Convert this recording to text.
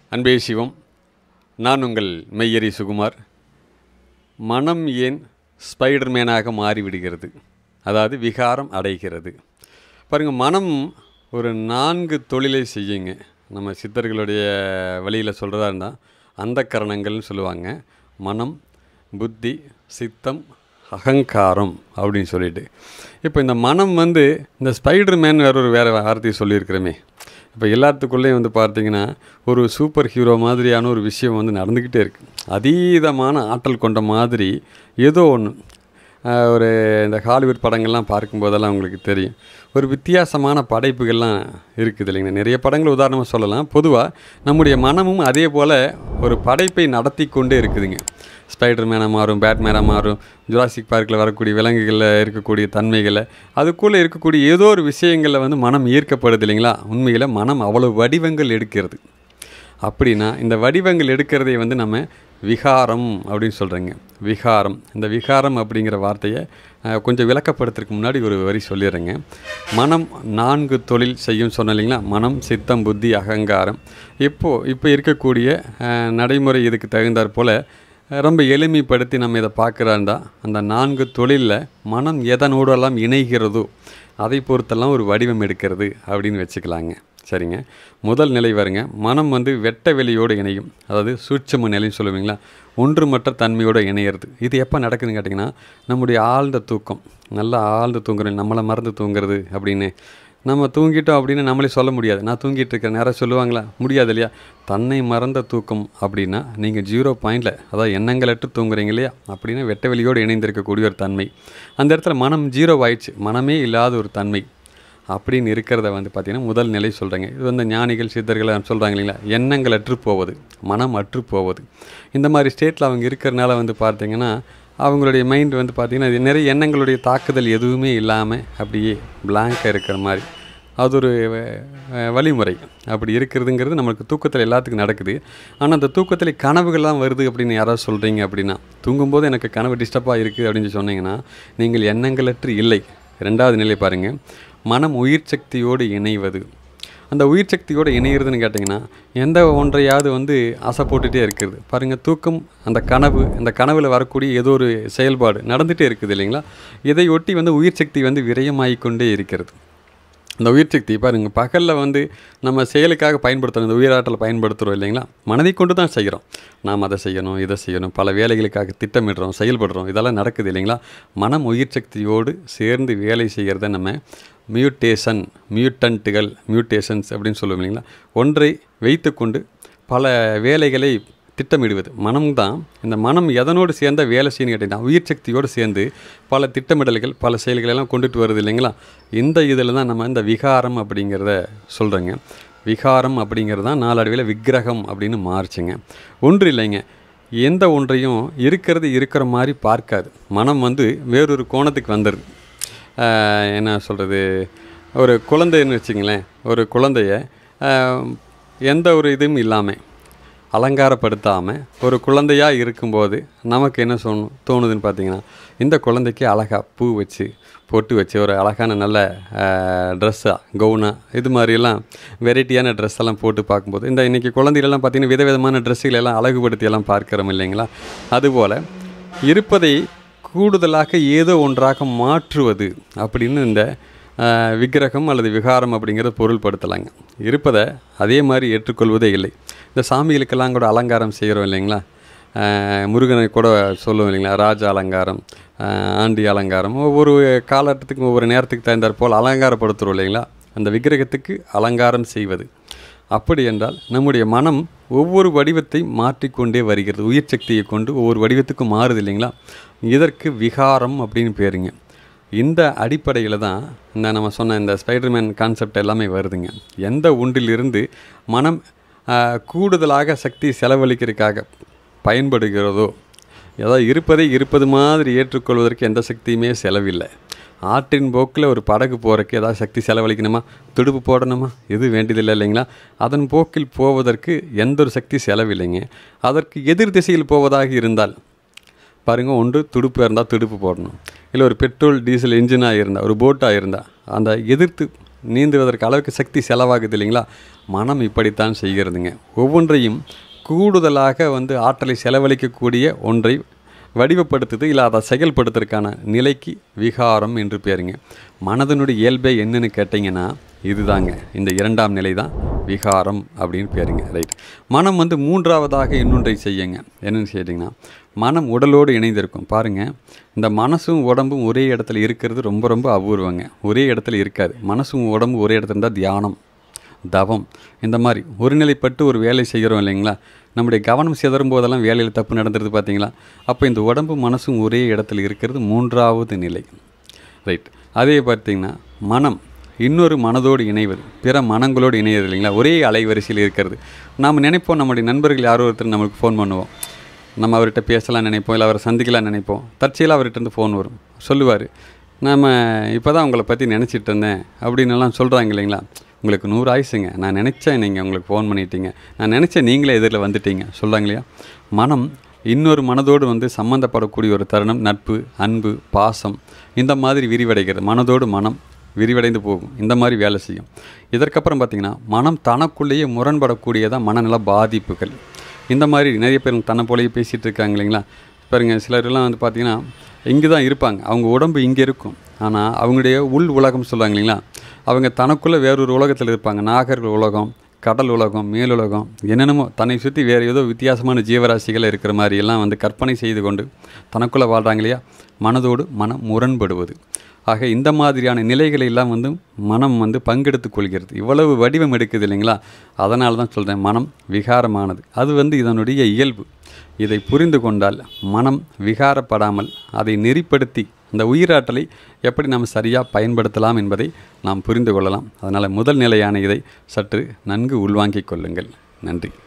அன்பே சிவம் நான் உங்கள் மெய்யரி சுகுமார் மனம் ஏன் ஸ்பைடர்மேனாக மாறிவிடுகிறது அதாவது விகாரம் அடைகிறது பாருங்கள் மனம் ஒரு நான்கு தொழிலை செய்யுங்க நம்ம சித்தர்களுடைய வழியில் சொல்கிறதா இருந்தால் அந்த கரணங்கள்னு சொல்லுவாங்க மனம் புத்தி சித்தம் அகங்காரம் அப்படின்னு சொல்லிட்டு இப்போ இந்த மனம் வந்து இந்த ஸ்பைடர் மேன் வேற ஒரு வேறு வார்த்தையை சொல்லியிருக்கிறோமே இப்போ எல்லாத்துக்குள்ளேயும் வந்து பார்த்தீங்கன்னா ஒரு சூப்பர் ஹீரோ மாதிரியான ஒரு விஷயம் வந்து நடந்துக்கிட்டே இருக்குது அதீதமான ஆற்றல் கொண்ட மாதிரி ஏதோ ஒன்று ஒரு இந்த ஹாலிவுட் படங்கள்லாம் பார்க்கும்போதெல்லாம் உங்களுக்கு தெரியும் ஒரு வித்தியாசமான படைப்புகள்லாம் இருக்குது இல்லைங்க நிறைய படங்கள் உதாரணமாக சொல்லலாம் பொதுவாக நம்முடைய மனமும் அதே போல் ஒரு படைப்பை நடத்தி கொண்டே இருக்குதுங்க ஸ்பைடர் மேனாக மாறும் பேட்மேனாக மாறும் ஜுராசிக் பார்க்கில் வரக்கூடிய விலங்குகளில் இருக்கக்கூடிய தன்மைகளை அதுக்குள்ளே இருக்கக்கூடிய ஏதோ ஒரு விஷயங்களில் வந்து மனம் ஈர்க்கப்படுது இல்லைங்களா உண்மையில் மனம் அவ்வளோ வடிவங்கள் எடுக்கிறது அப்படின்னா இந்த வடிவங்கள் எடுக்கிறதை வந்து நம்ம விகாரம் அப்படின்னு சொல்கிறேங்க விகாரம் இந்த விகாரம் அப்படிங்கிற வார்த்தையை அஹ், கொஞ்சம் விளக்கப்படுத்துறதுக்கு முன்னாடி ஒரு வரி சொல்லிடுறேங்க மனம் நான்கு தொழில் செய்யும் சொன்னேன் இல்லைங்களா மனம் சித்தம் புத்தி அகங்காரம் இப்போது இப்போ இருக்கக்கூடிய அஹ், நடைமுறை இதுக்கு தகுந்தாற் போல் ரொம்ப எளிமைப்படுத்தி நம்ம இதை பார்க்குறாண்டா அந்த நான்கு தொழிலில் மனம் எதனோடெல்லாம் இணைகிறதோ அதை பொறுத்தெல்லாம் ஒரு வடிவம் எடுக்கிறது அப்படின்னு வச்சுக்கலாங்க சரிங்க முதல் நிலை வருங்க மனம் வந்து வெட்ட வெளியோடு இணையும் அதாவது சூட்சம நிலைன்னு சொல்லுவீங்களா ஒன்றுமற்ற தன்மையோடு இணையிறது இது எப்போ நடக்குதுன்னு கேட்டிங்கன்னா நம்முடைய ஆழ்ந்த தூக்கம் நல்லா ஆழ்ந்த தூங்குறது நம்மளை மறந்து தூங்குறது அப்படின்னு நம்ம தூங்கிட்டோம் அப்படின்னு நம்மளே சொல்ல முடியாது நான் தூங்கிட்டு இருக்கேன் நேரம் சொல்லுவாங்களா முடியாது இல்லையா தன்னை மறந்த தூக்கம் அப்படின்னா நீங்கள் ஜீரோ பாயிண்டில் அதாவது எண்ணங்களற்று தூங்குறீங்க இல்லையா அப்படின்னா வெட்ட வெளியோடு இணைந்திருக்கக்கூடிய ஒரு தன்மை அந்த இடத்துல மனம் ஜீரோ ஆயிடுச்சு மனமே இல்லாத ஒரு தன்மை அப்படின்னு இருக்கிறத வந்து பார்த்திங்கன்னா முதல் நிலை சொல்கிறேங்க இது வந்து ஞானிகள் சித்தர்கள் சொல்கிறாங்க இல்லைங்களா எண்ணங்கள் அற்று போவது மனம் அற்று போவது இந்த மாதிரி ஸ்டேட்டில் அவங்க இருக்கிறனால வந்து பார்த்தீங்கன்னா அவங்களுடைய மைண்ட் வந்து பார்த்திங்கன்னா இது நிறைய எண்ணங்களுடைய தாக்குதல் எதுவுமே இல்லாமல் அப்படியே பிளாங்காக இருக்கிற மாதிரி அது ஒரு அஹ், வழிமுறை அப்படி இருக்கிறதுங்கிறது நம்மளுக்கு தூக்கத்தில் எல்லாத்துக்கும் நடக்குது ஆனால் அந்த தூக்கத்தில் கனவுகள்லாம் வருது அப்படின்னு யாராவது சொல்கிறீங்க அப்படின்னா தூங்கும்போது எனக்கு கனவு டிஸ்டர்பாக இருக்குது அப்படின்னு சொல்லி சொன்னீங்கன்னா நீங்கள் எண்ணங்களற்று இல்லை ரெண்டாவது நிலை பாருங்கள் மனம் உயிர் சக்தியோடு இணைவது அந்த உயிர் சக்தியோடு இணையிறதுன்னு கேட்டிங்கன்னா எந்த ஒன்றையாவது வந்து ஆசை போட்டுகிட்டே இருக்கிறது பாருங்கள் தூக்கம் அந்த கனவு அந்த கனவில் வரக்கூடிய ஏதோ ஒரு செயல்பாடு நடந்துகிட்டே இருக்குது இல்லைங்களா இதை ஒட்டி வந்து உயிர் சக்தி வந்து விரயமாகிக் கொண்டே இருக்கிறது அந்த உயிர் சக்தி பாருங்க பகலில் வந்து நம்ம செயலுக்காக பயன்படுத்துகிறோம் இந்த உயிராற்றலை பயன்படுத்துகிறோம் இல்லைங்களா மனதை கொண்டு தான் செய்கிறோம் நாம் அதை செய்யணும் இதை செய்யணும் பல வேலைகளுக்காக திட்டமிடுறோம் செயல்படுறோம் இதெல்லாம் நடக்குது இல்லைங்களா மனம் உயிர் சக்தியோடு சேர்ந்து வேலை செய்கிறத நம்ம மியூட்டேஷன் மியூட்டன்ட்டுகள் மியூட்டேஷன்ஸ் அப்படின்னு சொல்லுவோம் இல்லைங்களா ஒன்றை வைத்துக்கொண்டு பல வேலைகளை திட்டமிடுவது மனம்தான் இந்த மனம் எதனோடு சேர்ந்த வேலை செய்யணும் கேட்டிங்கன்னா உயிர் சக்தியோடு சேர்ந்து பல திட்டமிடல்கள் பல செயல்கள் எல்லாம் கொண்டுட்டு வருது இல்லைங்களா இந்த இதில் தான் நம்ம இந்த விகாரம் அப்படிங்கிறத சொல்கிறேங்க விகாரம் அப்படிங்கிறது தான் நாளடைவில் விக்கிரகம் அப்படின்னு மாறுச்சுங்க ஒன்று இல்லைங்க எந்த ஒன்றையும் இருக்கிறது இருக்கிற மாதிரி பார்க்காது மனம் வந்து வேறொரு கோணத்துக்கு வந்துடுது ஆஹ் என்ன சொல்கிறது ஒரு குழந்தைன்னு வச்சுங்களேன் ஒரு குழந்தைய ஆஹ் எந்த ஒரு இதுவும் இல்லாமல் அலங்காரப்படுத்தாமல் ஒரு குழந்தையாக இருக்கும்போது நமக்கு என்ன சொன்ன தோணுதுன்னு பார்த்தீங்கன்னா இந்த குழந்தைக்கு அழகாக பூ வச்சு பொட்டு வச்சு ஒரு அழகான நல்ல ட்ரெஸ்ஸாக கவுனாக இது மாதிரியெல்லாம் வெரைட்டியான ட்ரெஸ் எல்லாம் போட்டு பார்க்கும்போது இந்த இன்றைக்கி குழந்தைகளெல்லாம் பார்த்தீங்கன்னா விதவிதமான ட்ரெஸ்ஸுகளை எல்லாம் அழகுபடுத்தி எல்லாம் பார்க்குறோம் இல்லைங்களா அதுபோல் இருப்பதை கூடுதலாக ஏதோ ஒன்றாக மாற்றுவது அப்படின்னு இந்த ஆஹ், விக்கிரகம் அல்லது விகாரம் அப்படிங்கிறத பொருள்படுத்தலாங்க இருப்பதை அதே மாதிரி ஏற்றுக்கொள்வதே இல்லை இந்த சாமிகளுக்கெல்லாம் கூட அலங்காரம் செய்கிறோம் இல்லைங்களா ஆஹ், முருகனை கூட சொல்லுவோம் இல்லைங்களா ராஜ அலங்காரம் ஆஹ், ஆண்டி அலங்காரம் ஒவ்வொரு காலகட்டத்துக்கும் ஒவ்வொரு நேரத்துக்கு தகுந்தாற் போல் அலங்காரப்படுத்துகிறோம் இல்லைங்களா அந்த விக்கிரகத்துக்கு அலங்காரம் செய்வது அப்படி என்றால் நம்முடைய மனம் ஒவ்வொரு வடிவத்தை மாற்றிக்கொண்டே வருகிறது உயிர் சக்தியை கொண்டு ஒவ்வொரு வடிவத்துக்கும் மாறுது இல்லைங்களா இதற்கு விகாரம் அப்படின்னு பேருங்க இந்த அடிப்படையில் தான் இந்த நம்ம சொன்ன இந்த ஸ்பைடர்மேன் கான்செப்ட் எல்லாமே வருதுங்க எந்த ஒன்றிலிருந்து மனம் ஆஹ், கூடுதலாக சக்தி செலவழிக்கிறதுக்காக பயன்படுகிறதோ ஏதாவது இருப்பதை இருப்பது மாதிரி ஏற்றுக்கொள்வதற்கு எந்த சக்தியுமே செலவில்லை ஆற்றின் போக்கில் ஒரு படகு போகிறதுக்கு ஏதாவது சக்தி செலவழிக்கணுமா துடுப்பு போடணுமா எது வேண்டியதில்லை இல்லைங்களா அதன் போக்கில் போவதற்கு எந்த ஒரு சக்தி செலவில்லைங்க அதற்கு எதிர் திசையில் போவதாக இருந்தால் பாருங்க ஒன்று துடுப்பு இருந்தால் துடுப்பு போடணும் இல்லை ஒரு பெட்ரோல் டீசல் இன்ஜினாக இருந்தால் ஒரு போட்டாக இருந்தால் அந்த எதிர்த்து நீந்துவதற்கு அளவுக்கு சக்தி செலவாகுது இல்லைங்களா மனம் இப்படித்தான் செய்கிறதுங்க ஒவ்வொன்றையும் கூடுதலாக வந்து ஆற்றலை செலவழிக்கக்கூடிய ஒன்றை வடிவப்படுத்துது இல்லை அதை செயல்படுத்துறதுக்கான நிலைக்கு விகாரம் என்று பேருங்க மனதனுடைய இயல்பே என்னன்னு கேட்டிங்கன்னா இதுதாங்க இந்த இரண்டாம் நிலை தான் விகாரம் அப்படின்னு பேருங்க ரைட் மனம் வந்து மூன்றாவதாக இன்னொன்றை செய்யுங்க என்னென்னு கேட்டிங்கன்னா மனம் உடலோடு இணைந்திருக்கும் பாருங்கள் இந்த மனசும் உடம்பும் ஒரே இடத்துல இருக்கிறது ரொம்ப ரொம்ப அபூர்வங்க ஒரே இடத்துல இருக்காது மனசும் உடம்பும் ஒரே இடத்துல இருந்தால் தியானம் தவம் இந்த மாதிரி ஒருநிலைப்பட்டு ஒரு வேலை செய்கிறோம் இல்லைங்களா நம்முடைய கவனம் சிதறும் போதெல்லாம் வேலையில் தப்பு நடந்துருது பார்த்தீங்களா அப்போ இந்த உடம்பு மனசும் ஒரே இடத்துல இருக்கிறது மூன்றாவது நிலை ரைட் அதே பார்த்தீங்கன்னா மனம் இன்னொரு மனதோடு இணைவது பிற மனங்களோடு இணைவது இல்லைங்களா ஒரே அலைவரிசையில் இருக்கிறது நாம் நினைப்போம் நம்முடைய நண்பர்கள் யாரோ ஒருத்தர் நம்மளுக்கு ஃபோன் பண்ணுவோம் நம்ம அவர்கிட்ட பேசலாம் நினைப்போம் இல்லை அவரை சந்திக்கலாம் நினைப்போம் தற்செயலாக அவர்கிட்ட இருந்து ஃபோன் வரும் சொல்லுவார் நாம் இப்போ தான் உங்களை பற்றி நினச்சிட்டு இருந்தேன் அப்படின்னு எல்லாம் சொல்கிறாங்க இல்லைங்களா உங்களுக்கு நூறு ஆயுசுங்க நான் நினச்சேன் நீங்கள் உங்களுக்கு ஃபோன் பண்ணிட்டீங்க நான் நினச்சேன் நீங்களே எதிரில் வந்துட்டீங்க சொல்கிறாங்க இல்லையா மனம் இன்னொரு மனதோடு வந்து சம்மந்தப்படக்கூடிய ஒரு தருணம் நட்பு அன்பு பாசம் இந்த மாதிரி விரிவடைகிறது மனதோடு மனம் விரிவடைந்து போகும் இந்த மாதிரி வேலை செய்யும் இதற்கப்புறம் பார்த்திங்கன்னா மனம் தனக்குள்ளேயே முரண்படக்கூடியதான் மனநல பாதிப்புகள் இந்த மாதிரி நிறைய பேர் தன்னை போலயே பேசிகிட்டு இருக்காங்க இல்லைங்களா பாருங்க சிலர்லாம் வந்து பார்த்திங்கன்னா இங்கே தான் இருப்பாங்க அவங்க உடம்பு இங்கே இருக்கும் ஆனால் அவங்களுடைய உள் உலகம் சொல்லுவாங்க இல்லைங்களா அவங்க தனக்குள்ளே வேறொரு உலகத்தில் இருப்பாங்க நாகர்கள் உலகம் கடல் உலகம் மேலுலகம் என்னென்னமோ தன்னை சுற்றி வேறு ஏதோ வித்தியாசமான ஜீவராசிகள் இருக்கிற மாதிரி எல்லாம் வந்து கற்பனை செய்து கொண்டு தனக்குள்ளே வாழ்கிறாங்க இல்லையா மனதோடு மனம் முரண்படுவது ஆக இந்த மாதிரியான நிலைகளை எல்லாம் வந்து மனம் வந்து பங்கெடுத்து கொள்கிறது இவ்வளவு வடிவம் எடுக்குது இல்லைங்களா அதனால தான் சொல்கிறேன் மனம் விகாரமானது அது வந்து இதனுடைய இயல்பு இதை புரிந்து கொண்டால் மனம் விகாரப்படாமல் அதை நெறிப்படுத்தி அந்த உயிராற்றலை எப்படி நாம் சரியாக பயன்படுத்தலாம் என்பதை நாம் புரிந்து கொள்ளலாம் அதனால் முதல் நிலையான இதை சற்று நன்கு உள்வாங்கிக் கொள்ளுங்கள் நன்றி